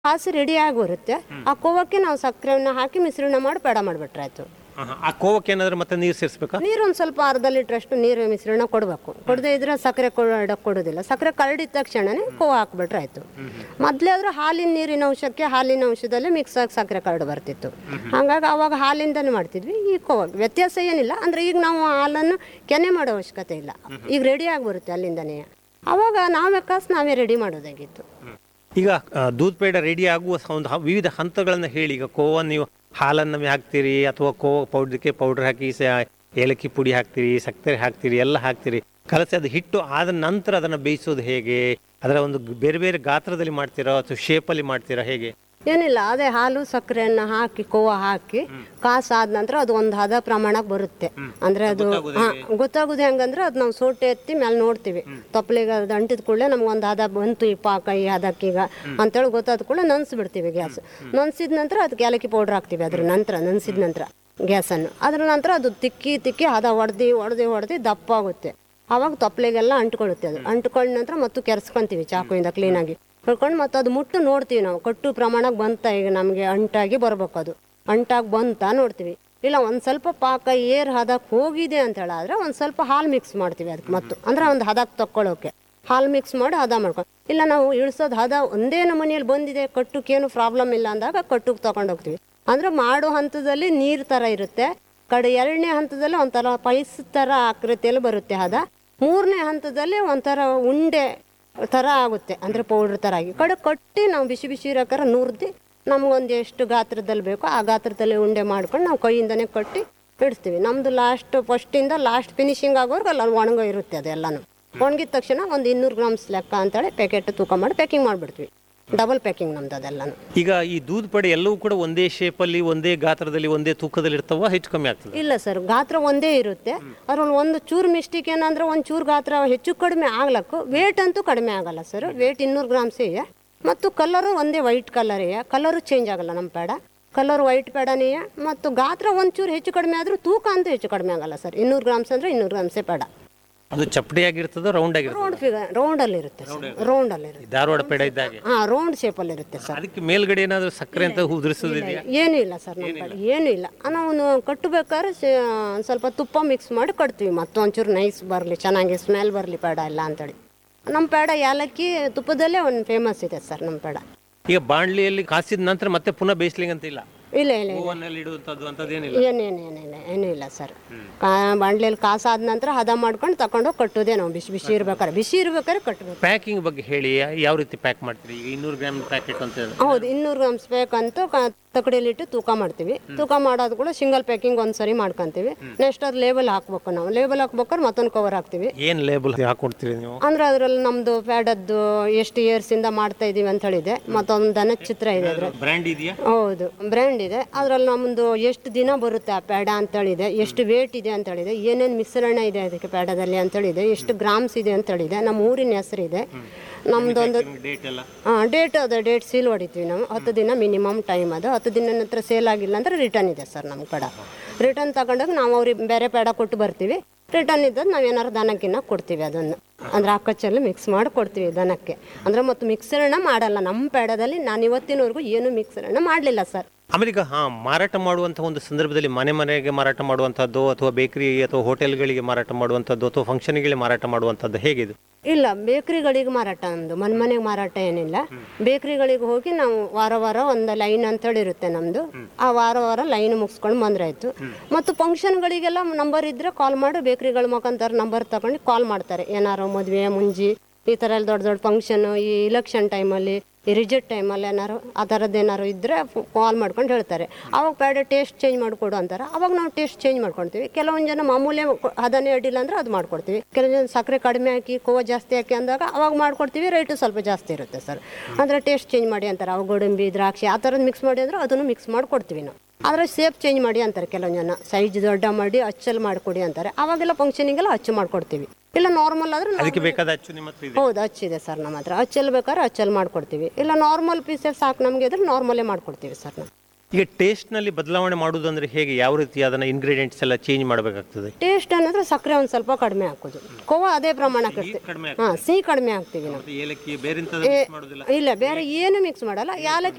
ಹಾಸಿ ರೆಡಿ ಆಗಿ ಬರುತ್ತೆ ಆ ಕೋವಕ್ಕೆ ನಾವು ಸಕ್ಕರೆಯನ್ನು ಹಾಕಿ ಮಿಶ್ರಣ ಮಾಡಿ ಬೇಡ ಮಾಡಿಬಿಟ್ರೆ ಆಯ್ತು ಆಹಾ. ಆ ಕೋವಕ್ಕೆ ಏನಾದ್ರೆ ಮತ್ತೆ ನೀರು ಸೇರಿಸ್ಬೇಕಾ ನೀರು ಒಂದು ಸ್ವಲ್ಪ ಅರ್ಧ ಲೀಟ್ರ್ ಅಷ್ಟು ನೀರು ಮಿಶ್ರಣ ಕೊಡಬೇಕು ಕೊಡದೇ ಇದ್ರೆ ಸಕ್ಕರೆ ಕೊಡಕ್ಕೆ ಕೊಡೋದಿಲ್ಲ ಸಕ್ಕರೆ ಕರಡಿದ ತಕ್ಷಣನೇ ಕೋವ ಹಾಕ್ಬಿಟ್ರೆ ಆಯ್ತು ಮೊದಲೇ ಆದ್ರೆ ಹಾಲಿನ ನೀರಿನ ಅಂಶಕ್ಕೆ ಹಾಲಿನ ಅಂಶದಲ್ಲಿ ಮಿಕ್ಸ್ ಆಗಿ ಸಕ್ಕರೆ ಕರಡು ಬರ್ತಿತ್ತು ಹಾಗಾಗಿ ಅವಾಗ ಹಾಲಿಂದನೇ ಮಾಡ್ತಿದ್ವಿ ಈ ಕೋವ ವ್ಯತ್ಯಾಸ ಏನಿಲ್ಲ ಅಂದ್ರೆ ಈಗ ನಾವು ಹಾಲನ್ನು ಕೆನೆ ಮಾಡೋ ಅವಶ್ಯಕತೆ ಇಲ್ಲ ಈಗ ರೆಡಿ ಆಗಿ ಬರುತ್ತೆ ಅಲ್ಲಿಂದನೇ ಅವಾಗ ನಾವೇ ಕಾಸು ನಾವೇ ರೆಡಿ ಮಾಡೋದಾಗಿತ್ತು ಈಗ ಆ, ದೂದ್ ಪೇಡ ರೆಡಿ ಆಗುವ ಸ- ಒಂದು ಹ- ವಿವಿಧ ಹಂತಗಳನ್ನ ಹೇಳಿ ಈಗ ಕೋವ ನೀವು ಹಾಲನ್ನು ಹಾಕ್ತೀರಿ ಅಥವಾ ಕೋವ ಪೌಡ್ರಕ್ಕೆ ಪೌಡರ್ ಹಾಕಿ ಸ- ಏಲಕ್ಕಿ ಪುಡಿ ಹಾಕ್ತೀರಿ ಸಕ್ಕರೆ ಹಾಕ್ತೀರಿ ಎಲ್ಲ ಹಾಕ್ತೀರಿ ಕಲಸಿ ಅದು ಹಿಟ್ಟು ಆದ ನಂತರ ಅದನ್ನು ಬೇಯಿಸೋದು ಹೇಗೆ ಅದರ ಒಂದು ಗ್- ಬೇರೆ ಬೇರೆ ಗಾತ್ರದಲ್ಲಿ ಮಾಡ್ತೀರಾ ಅಥವಾ ಶೇಪಲ್ಲಿ ಮಾಡ್ತೀರಾ ಹೇಗೆ ಏನಿಲ್ಲ ಅದೇ ಹಾಲು ಸಕ್ಕರೆಯನ್ನು ಹಾಕಿ ಕೋವ ಹಾಕಿ ಕಾಸಾದ ನಂತರ ಅದು ಒಂದು ಹದ ಪ್ರಮಾಣಕ್ಕೆ ಬರುತ್ತೆ ಅಂದ್ರೆ ಅದು ಹಾ, ಗೊತ್ತಾಗೋದು ಹೆಂಗಂದ್ರೆ ಅದು ನಾವು ಸೋಟೆ ಎತ್ತಿ ಮೇಲೆ ನೋಡ್ತೀವಿ ತಪ್ಪಲಿಗೆ ಅದು ಅಂಟಿದ ಕೂಡಲೇ ನಮ್ಗೆ ಒಂದು ಹದ ಬಂತು ಈ ಪಾಕ ಈ ಹದಕ್ಕೀಗ ಅಂತೇಳಿ ಗೊತ್ತಾದ ಕೂಡಲೇ ನನ್ಸಿ ಬಿಡ್ತೀವಿ ಗ್ಯಾಸ್ ನನ್ಸಿದ ನಂತರ ಅದಕ್ಕೆ ಏಲಕ್ಕಿ ಪೌಡ್ರ್ ಹಾಕ್ತೀವಿ ಅದ್ರ ನಂತರ ನನ್ಸಿದ ನಂತರ ಗ್ಯಾಸನ್ನು ಅದ್ರ ನಂತರ ಅದು ತಿಕ್ಕಿ ತಿಕ್ಕಿ ಹದ ಹೊಡೆದು ಹೊಡೆದು ಹೊಡೆದು ದಪ್ಪ ಆಗುತ್ತೆ ಆವಾಗ ತಪ್ಪಲೆಗೆಲ್ಲ ಅಂಟ್ಕೊಳ್ಳುತ್ತೆ ಅದು ಅಂಟ್ಕೊಂಡ ನಂತರ ಮತ್ತು ಕೆರೆಸ್ಕೊಂತೀವಿ ಚಾಕುವಿಂದ ಕ್ಲೀನಾಗಿ ಕಳ್ಕೊಂಡು ಮತ್ತು ಅದು ಮುಟ್ಟು ನೋಡ್ತೀವಿ ನಾವು ಕಟ್ಟು ಪ್ರಮಾಣಕ್ಕೆ ಬಂತ ಈಗ ನಮಗೆ ಅಂಟಾಗಿ ಬರ್ಬೇಕು ಅದು ಅಂಟಾಗಿ ಬಂತ ನೋಡ್ತೀವಿ ಇಲ್ಲ ಒಂದು ಸ್ವಲ್ಪ ಪಾಕ ಏರ್ ಹದಕ್ಕೆ ಹೋಗಿದೆ ಅಂತ ಹೇಳಾದ್ರೆ ಒಂದು ಸ್ವಲ್ಪ ಹಾಲು ಮಿಕ್ಸ್ ಮಾಡ್ತೀವಿ ಅದಕ್ಕೆ ಮತ್ತು ಅಂದ್ರೆ ಒಂದು ಹದಕ್ಕೆ ತಕ್ಕೊಳ್ಳೋಕೆ ಹಾಲು ಮಿಕ್ಸ್ ಮಾಡಿ ಹದ ಮಾಡ್ಕೊಂಡು ಇಲ್ಲ ನಾವು ಇಳಿಸೋದು ಹದ ಒಂದೇ ನಮೂನಿಯಲ್ಲಿ ಬಂದಿದೆ ಕಟ್ಟುಕ್ಕೇನು ಪ್ರಾಬ್ಲಮ್ ಇಲ್ಲ ಅಂದಾಗ ಕಟ್ಟುಗೆ ತಗೊಂಡು ಹೋಗ್ತೀವಿ ಅಂದ್ರೆ ಮಾಡೋ ಹಂತದಲ್ಲಿ ನೀರು ಥರ ಇರುತ್ತೆ ಕಡೆ ಎರಡನೇ ಹಂತದಲ್ಲಿ ಒಂಥರ ಪೈಸ್ ಥರ ಆಕೃತಿಯಲ್ಲಿ ಬರುತ್ತೆ ಹದ ಮೂರನೇ ಹಂತದಲ್ಲಿ ಒಂಥರ ಉಂಡೆ ಥರ ಆಗುತ್ತೆ ಅಂದರೆ ಪೌಡ್ರ್ ಥರ ಆಗಿ ಕಡೆ ಕಟ್ಟಿ ನಾವು ಬಿಸಿ ಬಿಸಿ ಇರೋಕ್ಕಾರ ನುರ್ದು ನಮಗೊಂದು ಎಷ್ಟು ಗಾತ್ರದಲ್ಲಿ ಬೇಕೋ ಆ ಗಾತ್ರದಲ್ಲಿ ಉಂಡೆ ಮಾಡ್ಕೊಂಡು ನಾವು ಕೈಯಿಂದನೇ ಕಟ್ಟಿ ಇಡಿಸ್ತೀವಿ ನಮ್ಮದು ಲಾಸ್ಟ್ ಫಸ್ಟಿಂದ ಲಾಸ್ಟ್ ಫಿನಿಶಿಂಗ್ ಆಗೋರ್ಗೆ ಅಲ್ಲಿ ಒಣಗೋ ಇರುತ್ತೆ ಅದೆಲ್ಲನೂ ಒಣಗಿದ ತಕ್ಷಣ ಒಂದು ಇನ್ನೂರು ಗ್ರಾಮ್ಸ್ ಲೆಕ್ಕ ಅಂತೇಳಿ ಪ್ಯಾಕೆಟ್ ತೂಕ ಮಾಡಿ ಪ್ಯಾಕಿಂಗ್ ಮಾಡಿಬಿಡ್ತೀವಿ ಡಬಲ್ ಪ್ಯಾಕಿಂಗ್ ನಮ್ದು ಅದೆಲ್ಲನೂ ಈಗ ಈ ದೂದ್ ಪೇಡ ಎಲ್ಲವೂ ಕೂಡ ಒಂದೇ ಶೇಪಲ್ಲಿ ಒಂದೇ ಗಾತ್ರದಲ್ಲಿ ಒಂದೇ ತೂಕದಲ್ಲಿ ಇರ್ತಾವ ಹೆಚ್ಚು ಕಮ್ಮಿ ಆಗ್ತದೆ ಇಲ್ಲ ಸರ್ ಗಾತ್ರ ಒಂದೇ ಇರುತ್ತೆ ಅದ್ರಲ್ಲಿ ಒಂದು ಚೂರು ಮಿಸ್ಟೇಕ್ ಏನಂದ್ರೆ ಒಂದು ಚೂರು ಗಾತ್ರ ಹೆಚ್ಚು ಕಡಿಮೆ ಆಗ್ಲಕ್ಕು ವೇಟ್ ಅಂತೂ ಕಡಿಮೆ ಆಗಲ್ಲ ಸರ್ ವೇಟ್ ಇನ್ನೂರು ಗ್ರಾಮ್ಸ್ ಇದೆ ಮತ್ತು ಕಲರು ಒಂದೇ ವೈಟ್ ಕಲರ್ ಇದೆ ಕಲರು ಚೇಂಜ್ ಆಗಲ್ಲ ನಮ್ಮ ಪೇಡ ಕಲರ್ ವೈಟ್ ಪೇಡನೇ ಇದೆ ಮತ್ತು ಗಾತ್ರ ಒಂದು ಚೂರು ಹೆಚ್ಚು ಕಡಿಮೆ ಆದರೂ ತೂಕ ಅಂತೂ ಹೆಚ್ಚು ಕಡಿಮೆ ಆಗಲ್ಲ ಸರ್ ಇನ್ನೂರು ಗ್ರಾಮ್ಸ್ ಅಂದರೆ ಇನ್ನೂರು ಗ್ರಾಮ್ಸೇ ಪೇಡ ಅದು ಚಪ್ಪಡಿಯಾಗಿರ್ತದ ರೌಂಡ್ ಆಗಿರ್ತದೆ ರೌಂಡ್ ಫಿಗರ್ ರೌಂಡಲ್ಲಿ ಇರುತ್ತೆ ಸರ್ ರೌಂಡಲ್ಲಿ ಇರುತ್ತೆ ಧಾರವಾಡ ಪೇಡ ಇದ್ದಾಗೆ ಹಾಂ ರೌಂಡ್ ಶೇಪಲ್ಲಿ ಇರುತ್ತೆ ಸರ್ ಅದಕ್ಕೆ ಮೇಲ್ಗಡೆ ಏನಾದರೂ ಸಕ್ಕರೆ ಅಂತ ಉದುರಿಸೋದಿದೆಯಾ ಏನೂ ಇಲ್ಲ ಸರ್ ನಮ್ಮ ಕಡೆ ಏನೂ ಇಲ್ಲ ನಾವು ಕಟ್ಟಬೇಕಾದ್ರೆ ಸ- ಸ್ವಲ್ಪ ತುಪ್ಪ ಮಿಕ್ಸ್ ಮಾಡಿ ಕಟ್ತೀವಿ ಮತ್ತೊಂಚೂರು ನೈಸ್ ಬರಲಿ ಚೆನ್ನಾಗಿ ಸ್ಮೆಲ್ ಬರಲಿ ಪೇಡ ಎಲ್ಲ ಅಂತೇಳಿ ನಮ್ಮ ಪೇಡ ಏಲಕ್ಕಿ ತುಪ್ಪದಲ್ಲೇ ಒಂದು ಫೇಮಸ್ ಇದೆ ಸರ್ ನಮ್ಮ ಪೇಡ ಈಗ ಬಾಣ್ಲಿಯಲ್ಲಿ ಕಾಸಿದ ನಂತರ ಮತ್ತೆ ಪುನಃ ಬೇಯಿಸ್ಲಿಂಗ್ ಅಂತ ಇಲ್ಲ ಇಲ್ಲ ಇಲ್ಲ ಇಲ್ಲ ಓವನ್ನಲ್ಲಿ ಇಡುವಂಥದ್ದು ಅಂಥದ್ದೇನಿಲ್ಲ ಏನೇನು ಏನಿಲ್ಲ ಏನೂ ಇಲ್ಲ ಸರ್ ಕಾ ಬಾಂಡ್ಲಿಯಲ್ಲಿ ಕಾಸಾದ ನಂತರ ಹದ ಮಾಡ್ಕೊಂಡು ತಗೊಂಡೋಗಿ ಕಟ್ಟೋದೇ ನಾವು ಬಿಸಿ ಬಿಸಿ ಇರ್ಬೇಕಾದ್ರೆ ಬಿಸಿ ಇರ್ಬೇಕಾದ್ರೆ ಕಟ್ಟಬೇಕು ಪ್ಯಾಕಿಂಗ್ ಬಗ್ಗೆ ಹೇಳಿ ಯಾವ ರೀತಿ ಪ್ಯಾಕ್ ಮಾಡ್ತೀರಿ ಈಗ ಇನ್ನೂರು ಗ್ರಾಮ್ ಪ್ಯಾಕೆಟ್ ಅಂತ ಹೇಳಿ. ಹೌದು ಇನ್ನೂರು ಗ್ರಾಮ್ಸ್ ಬೇಕಂತೂ ತಕಡಿಯಲ್ಲಿಟ್ಟು ತೂಕ ಮಾಡ್ತೀವಿ ತೂಕ ಮಾಡೋದು ಕೂಡ ಸಿಂಗಲ್ ಪ್ಯಾಕಿಂಗ್ ಒಂದು ಸರಿ ಮಾಡ್ಕೊಂತೀವಿ ನೆಕ್ಸ್ಟ್ ಅದು ಲೇಬಲ್ ಹಾಕ್ಬೇಕು ನಾವು ಲೇಬಲ್ ಹಾಕ್ಬೇಕಾದ್ರೆ ಮತ್ತೊಂದು ಕವರ್ ಹಾಕ್ತೀವಿ ಏನ್ ಲೇಬಲ್ ಹಾಕೊಡ್ತೀರಿ ನೀವು ಅಂದ್ರೆ ಅದರಲ್ಲಿ ನಮ್ದು ಪ್ಯಾಡದ್ದು ಎಷ್ಟು ಇಯರ್ಸ್ ಇಂದ ಮಾಡ್ತಾ ಇದೀವಿ ಅಂತ ಹೇಳಿದೆ ಮತ್ತೊಂದು ದನ ಚಿತ್ರ ಇದೆ ಅದ್ರ ಬ್ರ್ಯಾಂಡ್ ಇದೆಯಾ ಹೌದು ಬ್ರ್ಯಾಂಡ್ ಇದೆ ಅದ್ರಲ್ಲಿ ನಮ್ದು ಎಷ್ಟು ದಿನ ಬರುತ್ತೆ ಆ ಪ್ಯಾಡ ಅಂತ ಹೇಳಿದೆ ಎಷ್ಟು ವೇಟ್ ಇದೆ ಅಂತ ಹೇಳಿದೆ ಏನೇನು ಮಿಶ್ರಣ ಇದೆ ಅದಕ್ಕೆ ಪ್ಯಾಡದಲ್ಲಿ ಅಂತ ಹೇಳಿದೆ ಎಷ್ಟು ಗ್ರಾಮ್ಸ್ ಇದೆ ಅಂತ ಹೇಳಿದೆ ನಮ್ಮ ಊರಿನ ಹೆಸರು ಇದೆ ನಮ್ದೊಂದು ಡೇಟ್ ಎಲ್ಲ ಡೇಟ್ ಅದು ಡೇಟ್ ಸೀಲ್ ಹೊಡಿತೀವಿ ನಾವು ಹತ್ತು ದಿನ ಮಿನಿಮಮ್ ಟೈಮ್ ಅದು ಹತ್ತು ದಿನ ನಂತರ ಸೇಲ್ ಆಗಿಲ್ಲ ಅಂದ್ರೆ ರಿಟರ್ನ್ ಇದೆ ಸರ್ ನಮ್ಮ ಕಡೆ ರಿಟರ್ನ್ ತಗೊಂಡಾಗ ನಾವು ಅವ್ರಿಗೆ ಬೇರೆ ಪೇಡ ಕೊಟ್ಟು ಬರ್ತೀವಿ ರಿಟರ್ನ್ ಇದ್ದದ್ದು ನಾವು ಏನಾರು ದನಕ್ಕಿನ್ನ ಕೊಡ್ತೀವಿ ಅದನ್ನು ಅಂದ್ರೆ ಅಕ್ಕಚ್ಚಲ್ಲಿ ಮಿಕ್ಸ್ ಮಾಡಿ ಕೊಡ್ತೀವಿ ದನಕ್ಕೆ ಅಂದ್ರೆ ಮತ್ತು ಮಿಕ್ಸರನ್ನ ಮಾಡಲ್ಲ ನಮ್ಮ ಪೇಡದಲ್ಲಿ ನಾನು ಇವತ್ತಿನವರೆಗೂ ಏನು ಮಿಕ್ಸರನ್ನ ಮಾಡಲಿಲ್ಲ ಸರ್ ಆಮೇಲೆ ಈಗ ಹಾ ಮಾರಾಟ ಮಾಡುವಂಥ ಒಂದು ಸಂದರ್ಭದಲ್ಲಿ ಮನೆ ಮನೆಗೆ ಮಾರಾಟ ಮಾಡುವಂಥದ್ದು ಅಥವಾ ಬೇಕರಿ ಅಥವಾ ಹೋಟೆಲ್ಗಳಿಗೆ ಮಾರಾಟ ಮಾಡುವಂಥದ್ದು ಅಥವಾ ಫಂಕ್ಷನ್ಗಳಿಗೆ ಮಾರಾಟ ಮಾಡುವಂಥದ್ದು ಹೇಗಿದು ಇಲ್ಲ ಬೇಕ್ರಿಗಳಿಗೆ ಮಾರಾಟ ಅಂದು ಮನೆ ಮನೆಗೆ ಮಾರಾಟ ಏನಿಲ್ಲ ಬೇಕ್ರಿಗಳಿಗೆ ಹೋಗಿ ನಾವು ವಾರ ವಾರ ಒಂದು ಲೈನ್ ಅಂತೇಳಿ ಇರುತ್ತೆ ನಮ್ಮದು ಆ ವಾರ ವಾರ ಲೈನ್ ಮುಗಿಸ್ಕೊಂಡು ಬಂದ್ರೆ ಆಯ್ತು ಮತ್ತು ಫಂಕ್ಷನ್ಗಳಿಗೆಲ್ಲ ನಂಬರ್ ಇದ್ರೆ ಕಾಲ್ ಮಾಡಿ ಬೇಕ್ರಿಗಳ ಮುಖಾಂತರ ನಂಬರ್ ತಗೊಂಡು ಕಾಲ್ ಮಾಡ್ತಾರೆ ಏನಾರು ಮದುವೆ ಮುಂಜಿ ಈ ಥರ ಎಲ್ಲ ದೊಡ್ಡ ದೊಡ್ಡ ಫಂಕ್ಷನ್ ಈ ಇಲೆಕ್ಷನ್ ಟೈಮಲ್ಲಿ ಈ ರಿಜೆಕ್ಟ್ ಟೈಮಲ್ಲಿ ಏನಾರು ಆ ಥರದ್ದು ಏನಾರು ಇದ್ದರೆ ಕಾಲ್ ಮಾಡ್ಕೊಂಡು ಹೇಳ್ತಾರೆ ಅವಾಗ ಬೇಡ ಟೇಸ್ಟ್ ಚೇಂಜ್ ಮಾಡಿಕೊಡು ಅಂತಾರೆ ಅವಾಗ ನಾವು ಟೇಸ್ಟ್ ಚೇಂಜ್ ಮಾಡ್ಕೊಳ್ತೀವಿ ಕೆಲವೊಂದು ಜನ ಮಾಮೂಲಿ ಅದನ್ನೇ ಅಡ್ಡಿಲ್ಲ ಅಂದ್ರೆ ಅದು ಮಾಡ್ಕೊಡ್ತೀವಿ ಕೆಲವೊಂದು ಜನ ಸಕ್ಕರೆ ಕಡಿಮೆ ಹಾಕಿ ಕೋವ ಜಾಸ್ತಿ ಹಾಕಿ ಅಂದಾಗ ಅವಾಗ ಮಾಡ್ಕೊಡ್ತೀವಿ ರೇಟು ಸ್ವಲ್ಪ ಜಾಸ್ತಿ ಇರುತ್ತೆ ಸರ್ ಅಂದರೆ ಟೇಸ್ಟ್ ಚೇಂಜ್ ಮಾಡಿ ಅಂತಾರೆ ಅವು ಗೋಡಂಬಿ ದ್ರಾಕ್ಷಿ ಆ ಥರದ್ದು ಮಿಕ್ಸ್ ಮಾಡಿ ಅಂದ್ರೆ ಅದನ್ನು ಮಿಕ್ಸ್ ಮಾಡಿ ಕೊಡ್ತೀವಿ ನಾವು ಆದರೆ ಸೇಪ್ ಚೇಂಜ್ ಮಾಡಿ ಅಂತಾರೆ ಕೆಲವೊಂದು ಜನ ಸೈಜ್ ದೊಡ್ಡ ಮಾಡಿ ಅಚ್ಚಲ್ ಮಾಡಿಕೊಡಿ ಅಂತಾರೆ ಅವಾಗೆಲ್ಲ ಫಂಕ್ಷನಿಗೆಲ್ಲ ಅಚ್ಚು ಮಾಡ್ಕೊಡ್ತೀವಿ ಇಲ್ಲ ನಾರ್ಮಲ್ ಆದ್ರೆ ಅದಕ್ಕೆ ಬೇಕಾದ ಅಚ್ಚು ನಿಮ್ಮ ಹತ್ರ ಇದೆ ಹೌದು ಹಚ್ಚಿದೆ ಸರ್ ನಮ್ಮ ಹತ್ರ ಹಚ್ಚಲ್ ಬೇಕಾದ್ರೆ ಹಚ್ಚಲ್ ಮಾಡ್ಕೊಡ್ತೀವಿ ಇಲ್ಲ ನಾರ್ಮಲ್ ಪೀಸಸ್ ಸಾಕು ನಮಗೆ ಇದ್ರೆ ನಾರ್ಮಲೇ ಮಾಡ್ಕೊಡ್ತೀವಿ ಸರ್ ನಾವು ಈಗ ಟೇಸ್ಟ್ನಲ್ಲಿ ಬದಲಾವಣೆ ಮಾಡುವುದು ಅಂದ್ರೆ ಹೇಗೆ ಯಾವ ರೀತಿ ಅದನ್ನ ಇಂಗ್ರೀಡಿಯೆಂಟ್ಸ್ ಎಲ್ಲ ಚೇಂಜ್ ಮಾಡಬೇಕಾಗ್ತದೆ ಟೇಸ್ಟ್ ಅನ್ನೋದ್ರೆ ಸಕ್ಕರೆ ಒಂದು ಸ್ವಲ್ಪ ಕಡಿಮೆ ಹಾಕೋದು ಕೋವ ಅದೇ ಪ್ರಮಾಣಕ್ಕೆ ಇರ್ತೀವಿ ಕಡಿಮೆ ಹಾಂ ಸಿಹಿ ಕಡಿಮೆ ಹಾಕ್ತೀವಿ ನಾವು ಏಲಕ್ಕಿ ಬೇರೆ ಇಲ್ಲ ಬೇರೆ ಏನು ಮಿಕ್ಸ್ ಮಾಡಲ್ಲ ಯಾಲಕ್ಕಿ